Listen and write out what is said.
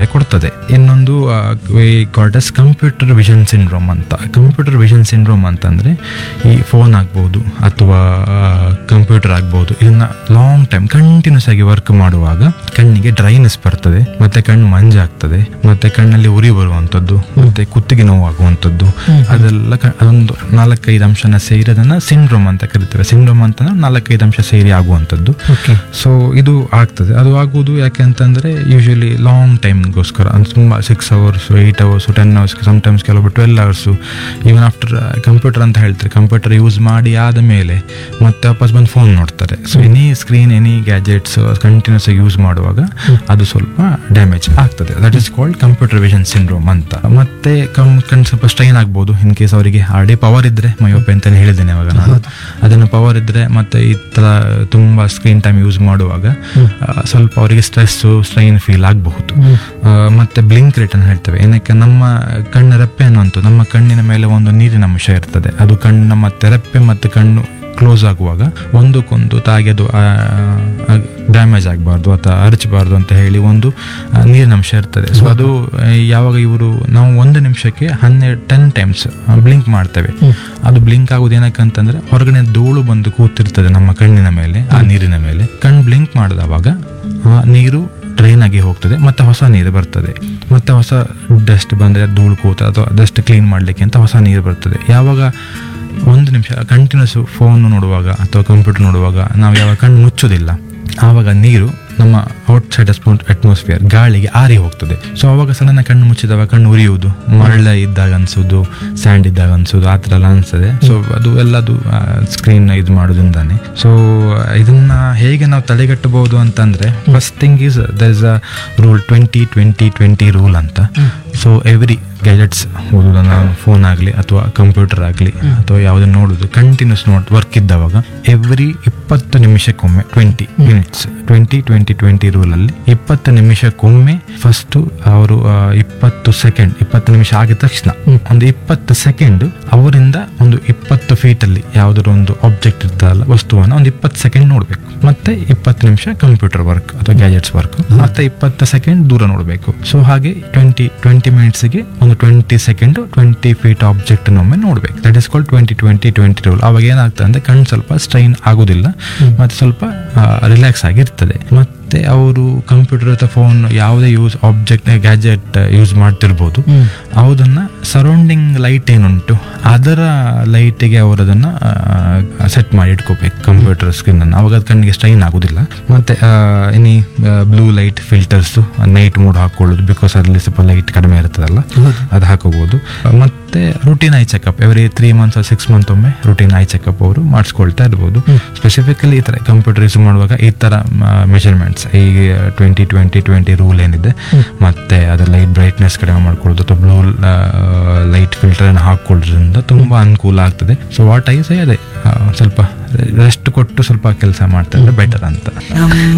ಕೊಡ್ತದೆ ಇನ್ನೊಂದು called as computer vision syndrome ಅಂತ ಕಂಪ್ಯೂಟರ್ ವಿಷನ್ ಸಿಂಡ್ರೋಮ್ ಅಂತಂದ್ರೆ ಈ ಫೋನ್ ಆಗ್ಬೋದು ಅಥವಾ ಕಂಪ್ಯೂಟರ್ ಆಗ್ಬೋದು ಇದನ್ನ ಲಾಂಗ್ ಟೈಮ್ ಕಂಟಿನ್ಯೂಸ್ ಆಗಿ ವರ್ಕ್ ಮಾಡುವಾಗ ಕಣ್ಣಿಗೆ ಡ್ರೈನೆಸ್ ಬರ್ತದೆ ಮತ್ತೆ ಕಣ್ಣು ಮಂಜಾಗ್ತದೆ ಮತ್ತೆ ಕಣ್ಣಲ್ಲಿ ಉರಿ ಬರುವಂಥದ್ದು ಮತ್ತೆ ಕುತ್ತಿಗೆ ನೋವಾಗುವಂಥದ್ದು ಅದೆಲ್ಲ ಕ- ಅದೊಂದು ನಾಲ್ಕೈದು ಅಂಶನ ಸೇರಿ ಅದನ್ನ ಸಿಂಡ್ರೋಮ್ ಅಂತ ಕರಿತೇವೆ ಸಿಂಡ್ರೋಮ್ ಅಂತಂದ್ರೆ ನಾಲ್ಕೈದು ಅಂಶ ಸೇರಿ ಆಗುವಂಥದ್ದು ಓಕೆ ಸೊ ಇದು ಆಗ್ತದೆ ಅದು ಆಗುವುದು ಯಾಕೆ ಅಂತಂದ್ರೆ ಯೂಶಲಿ ಲಾಂಗ್ ಟೈಮ್ಗೋಸ್ಕರ ಅಂದ್ರೆ ತುಂಬ six hours eight hours ten hours sometimes ಕೆಲವೊಬ್ಬರು twelve hours even after computer ಅಂತ ಹೇಳ್ತಾರೆ ಕಂಪ್ಯೂಟರ್ ಯೂಸ್ ಮಾಡಿ ಆದ ಮೇಲೆ ಮತ್ತೆ ವಾಪಸ್ ಬಂದು ಫೋನ್ ನೋಡ್ತಾರೆ so any screen any gadgets continuous ಆಗಿ ಯೂಸ್ ಮಾಡುವಾಗ ಅದು ಸ್ವಲ್ಪ ಡ್ಯಾಮೇಜ್ ಆಗ್ತದೆ that is called computer vision syndrome ಅಂತ ಮತ್ತೆ ಕಣ್ ಕಣ್ ಸ್ವಲ್ಪ ಸ್ಟ್ರೈನ್ ಆಗ್ಬೋದು ಇನ್ ಕೇಸ್ ಅವರಿಗೆ ಆಲ್ರೆಡಿ ಪವರ್ ಇದ್ರೆ ಮಯೋಪೆ ಅಂತಾನೆ ಹೇಳಿದ್ದೇನೆ ಅವಾಗ ನಾನು ಅದನ್ನು ಪವರ್ ಇದ್ರೆ ಮತ್ತೆ ಈ ತರ ತುಂಬಾ ಸ್ಕ್ರೀನ್ ಟೈಮ್ ಯೂಸ್ ಮಾಡುವಾಗ ಆ, ಸ್ವಲ್ಪ ಅವರಿಗೆ ಸ್ಟ್ರೆಸ್ ಸ್ಟ್ರೈನ್ ಫೀಲ್ ಆಗಬಹುದು ಮತ್ತೆ ಬ್ಲಿಂಕ್ ರೇಟ್ ಅಂತ ಹೇಳ್ತೇವೆ ಏನಕ್ಕೆ ನಮ್ಮ ಕಣ್ಣ ರೆಪ್ಪೆ ಅನ್ನುವಂಥದ್ದು ನಮ್ಮ ಕಣ್ಣಿನ ಮೇಲೆ ಒಂದು ನೀರಿನ ಅಂಶ ಇರ್ತದೆ ಅದು ಕಣ್ಣಿನ ಮತ್ತೆ ರೆಪ್ಪೆ ಮತ್ತು ಕಣ್ಣು ಕ್ಲೋಸ್ ಆಗುವಾಗ ಒಂದಕ್ಕೊಂದು ತಾಗಿ ಅದು ಡ್ಯಾಮೇಜ್ ಆಗಬಾರ್ದು ಅಥವಾ ಅರಚಬಾರ್ದು ಅಂತ ಹೇಳಿ ಒಂದು ಆ, ನೀರಿನ ಅಂಶ ಇರ್ತದೆ ಸೊ ಅದು ಆ, ಯಾವಾಗ ಇವರು ನಾವು ಒಂದು ನಿಮಿಷಕ್ಕೆ ಹನ್ನೆರಡು ಟೆನ್ ಟೈಮ್ಸ್ ಬ್ಲಿಂಕ್ ಮಾಡ್ತೇವೆ ಅದು ಬ್ಲಿಂಕ್ ಆಗೋದು ಏನಕ್ಕೆ ಅಂತಂದ್ರೆ ಹೊರಗಡೆ ಧೂಳು ಬಂದು ಕೂತಿರ್ತದೆ ನಮ್ಮ ಕಣ್ಣಿನ ಮೇಲೆ ಆ ನೀರಿನ ಮೇಲೆ ಕಣ್ಣು ಬ್ಲಿಂಕ್ ಮಾಡಿದವಾಗ ಆ ನೀರು ಡ್ರೈನ್ ಆಗಿ ಹೋಗ್ತದೆ ಮತ್ತೆ ಹೊಸ ನೀರು ಬರ್ತದೆ ಮತ್ತೆ ಹೊಸ ಡಸ್ಟ್ ಬಂದರೆ ಧೂಳು ಕೂತ ಅಥವಾ ಡಸ್ಟ್ ಕ್ಲೀನ್ ಮಾಡಲಿಕ್ಕೆ ಅಂತ ಹೊಸ ನೀರು ಬರ್ತದೆ ಯಾವಾಗ ಒಂದು ನಿಮಿಷ ಕಂಟಿನ್ಯೂಸ್ ಫೋನ್ ನೋಡುವಾಗ ಅಥವಾ ಕಂಪ್ಯೂಟರ್ ನೋಡುವಾಗ ನಾವು ಯಾವಾಗ ಕಣ್ಣು ಮುಚ್ಚೋದಿಲ್ಲ ಆವಾಗ ನೀರು ನಮ್ಮ ಔಟ್ಸೈಡ್ ಅಟ್ಮಾಸ್ಫಿಯರ್ ಗಾಳಿಗೆ ಆರಿ ಹೋಗ್ತದೆ ಸೊ ಅವಾಗ ಸಡನ್ ಕಣ್ಣು ಮುಚ್ಚಿದವಾಗ ಕಣ್ಣು ಉರಿಯುವುದು ಮರಳ ಇದ್ದಾಗ ಅನ್ಸೋದು ಸ್ಯಾಂಡ್ ಇದ್ದಾಗ ಅನ್ಸೋದು ಆ ಥರ ಎಲ್ಲ ಅನ್ಸ್ತದೆ ಸೊ ಅದು ಎಲ್ಲದು ಸ್ಕ್ರೀನ್ ಇದು ಮಾಡೋದ್ರಿಂದಾನೆ ಸೊ ಇದನ್ನ ಹೇಗೆ ನಾವು ತಡೆಗಟ್ಟಬಹುದು ಅಂತಂದ್ರೆ first thing is there is a rule twenty twenty twenty rule ಅಂತ ಸೊ ಎವ್ರಿ ಗ್ಯಾಜೆಟ್ಸ್ ಓದೋದನ್ನ ಫೋನ್ ಆಗಲಿ ಅಥವಾ ಕಂಪ್ಯೂಟರ್ ಆಗಲಿ ಅಥವಾ ಯಾವುದನ್ನು ನೋಡೋದು ಕಂಟಿನ್ಯೂಸ್ ನೋಟ್ ವರ್ಕ್ ಇದ್ದವಾಗ ಎವ್ರಿ ಇಪ್ಪತ್ತು ನಿಮಿಷಕ್ಕೊಮ್ಮೆ twenty minutes twenty twenty twenty ರೂಲಲ್ಲಿ ಇಪ್ಪತ್ತು ನಿಮಿಷಕ್ಕೊಮ್ಮೆ ಫಸ್ಟು ಅವರು ಆ, ಇಪ್ಪತ್ತು ಸೆಕೆಂಡ್ ಇಪ್ಪತ್ತು ನಿಮಿಷ ಆಗಿದ ತಕ್ಷಣ ಒಂದು ಇಪ್ಪತ್ತು ಸೆಕೆಂಡ್ ಅವರಿಂದ ಒಂದು ಇಪ್ಪತ್ತು ಫೀಟಲ್ಲಿ ಯಾವುದಾದ್ರು ಒಂದು ಆಬ್ಜೆಕ್ಟ್ ಇರ್ತದಲ್ಲ ವಸ್ತುವನ್ನು ಒಂದು ಇಪ್ಪತ್ತು ಸೆಕೆಂಡ್ ನೋಡಬೇಕು ಮತ್ತೆ ಇಪ್ಪತ್ತು ನಿಮಿಷ ಕಂಪ್ಯೂಟರ್ ವರ್ಕ್ ಅಥವಾ ಗ್ಯಾಜೆಟ್ಸ್ ವರ್ಕ್ ಮತ್ತೆ ಇಪ್ಪತ್ತು ಸೆಕೆಂಡ್ ದೂರ ನೋಡಬೇಕು ಸೊ ಹಾಗೆ ಟ್ವೆಂಟಿ ಟ್ವೆಂಟಿ ಮಿನಿಟ್ಸ್ಗೆ ಒಂದು twenty second twenty feet object ಒಮ್ಮೆ ನೋಡ್ಬೇಕು that is called twenty twenty twenty rule ಅವಾಗ ಏನಾಗ್ತದೆ ಅಂದ್ರೆ ಕಣ್ಣು ಸ್ವಲ್ಪ ಸ್ಟ್ರೈನ್ ಆಗೋದಿಲ್ಲ ಮತ್ತೆ ಸ್ವಲ್ಪ ರಿಲ್ಯಾಕ್ಸ್ ಆಗಿರ್ತದೆ ಮತ್ತೆ ಅವರು ಕಂಪ್ಯೂಟರ್ ಅಥವಾ ಫೋನ್ ಯಾವುದೇ ಯೂಸ್ ಆಬ್ಜೆಕ್ಟ್ ಗ್ಯಾಜೆಟ್ ಯೂಸ್ ಮಾಡ್ತಿರ್ಬೋದು ಅದನ್ನ ಸರೌಂಡಿಂಗ್ ಲೈಟ್ ಏನುಂಟು ಅದರ ಲೈಟಿಗೆ ಅವರು ಅದನ್ನ ಸೆಟ್ ಮಾಡಿ ಇಟ್ಕೋಬೇಕು ಕಂಪ್ಯೂಟರ್ ಸ್ಕ್ರೀನ್ ಅನ್ನು ಅವಾಗ ಅದು ಕಣ್ಣಿಗೆ ಸ್ಟ್ರೈನ್ ಆಗೋದಿಲ್ಲ ಮತ್ತೆ any blue light filters night mode ಹಾಕೊಳ್ಳೋದು ಬಿಕಾಸ್ ಅದರಲ್ಲಿ ಸ್ವಲ್ಪ ಲೈಟ್ ಕಡಿಮೆ ಇರ್ತದಲ್ಲ ಅದು ಹಾಕೋಬಹುದು ಮತ್ತೆ routine eye checkup every three months six month ಒಮ್ಮೆ ರುಟೀನ್ ಐ ಚೆಕಪ್ ಅವರು ಮಾಡಿಸ್ಕೊಳ್ತಾ ಇರ್ಬೋದು ಸ್ಪೆಸಿಫಿಕಲಿ ಈ ತರ ಕಂಪ್ಯೂಟರ್ ಯೂಸ್ ಮಾಡುವಾಗ ಈ ತರ ಮೆಷರ್ಮೆಂಟ್ಸ್ ಈ ಟ್ವೆಂಟಿ ಟ್ವೆಂಟಿ ಟ್ವೆಂಟಿ ರೂಲ್ ಏನಿದೆ ಮತ್ತೆ ಅದರ ಲೈಟ್ ಬ್ರೈಟ್ನೆಸ್ ಕಡಿಮೆ ಮಾಡ್ಕೊಳ್ಳೋದು ಅಥವಾ ಬ್ಲೂ ಲೈಟ್ ಫಿಲ್ಟರ್ ಅನ್ನು ಹಾಕೊಳ್ಳೋದ್ರಿಂದ ತುಂಬಾ ಅನುಕೂಲ ಆಗ್ತದೆ ಸೊ ವಾಟ್ ಐ ಸೇ ಅದೇ ಆ, ಸ್ವಲ್ಪ ರೆಸ್ಟ್ ಕೊಟ್ಟು ಸ್ವಲ್ಪ ಕೆಲಸ ಮಾಡ್ತಾ ಇದ್ರೆ ಬೆಟರ್ ಅಂತ ನಮ್ಮ